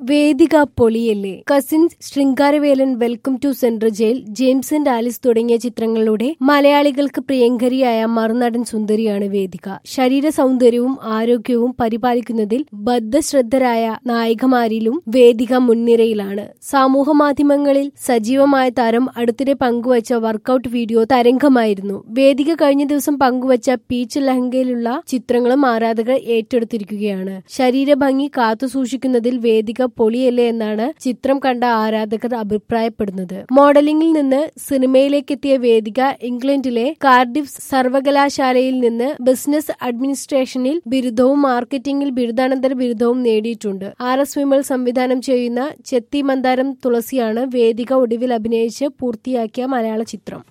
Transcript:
വേദിക പൊളിയല്ലേ cousins Sringaravelan welcome to central jail James and Alice തുടങ്ങിയ ചിത്രങ്ങളിലൂടെ മലയാളികൾക്ക് പ്രിയങ്കരിയായ മറുനടൻ സുന്ദരിയാണ് വേദിക ശരീര സൗന്ദര്യവും ആരോഗ്യവും പരിപാലിക്കുന്നതിൽ ബദ്ധശ്രദ്ധരായ നായികമാരിലും വേദിക മുൻനിരയിലാണ് സമൂഹ മാധ്യമങ്ങളിൽ സജീവമായ താരം അടുത്തിടെ പങ്കുവച്ച വർക്കൗട്ട് വീഡിയോ തരംഗമായിരുന്നു വേദിക കഴിഞ്ഞ ദിവസം പങ്കുവച്ച പീച്ച് ലഹങ്കയിലുള്ള ചിത്രങ്ങളും ആരാധകർ ഏറ്റെടുത്തിരിക്കുകയാണ് ശരീരഭംഗി കാത്തുസൂക്ഷിക്കുന്നതിൽ വേദിക പൊളിയല്ലേ എന്നാണ് ചിത്രം കണ്ട ആരാധകർ അഭിപ്രായപ്പെടുന്നത് മോഡലിംഗിൽ നിന്ന് സിനിമയിലേക്കെത്തിയ വേദിക ഇംഗ്ലണ്ടിലെ കാർഡിഫ് സർവകലാശാലയിൽ നിന്ന് ബിസിനസ് അഡ്മിനിസ്ട്രേഷനിൽ ബിരുദവും മാർക്കറ്റിംഗിൽ ബിരുദാനന്തര ബിരുദവും നേടിയിട്ടുണ്ട് ആർ എസ് വിമൽ സംവിധാനം ചെയ്യുന്ന ചെത്തി മന്ദാരം തുളസിയാണ് വേദിക ഒടുവിൽ അഭിനയിച്ച് പൂർത്തിയാക്കിയ മലയാള ചിത്രം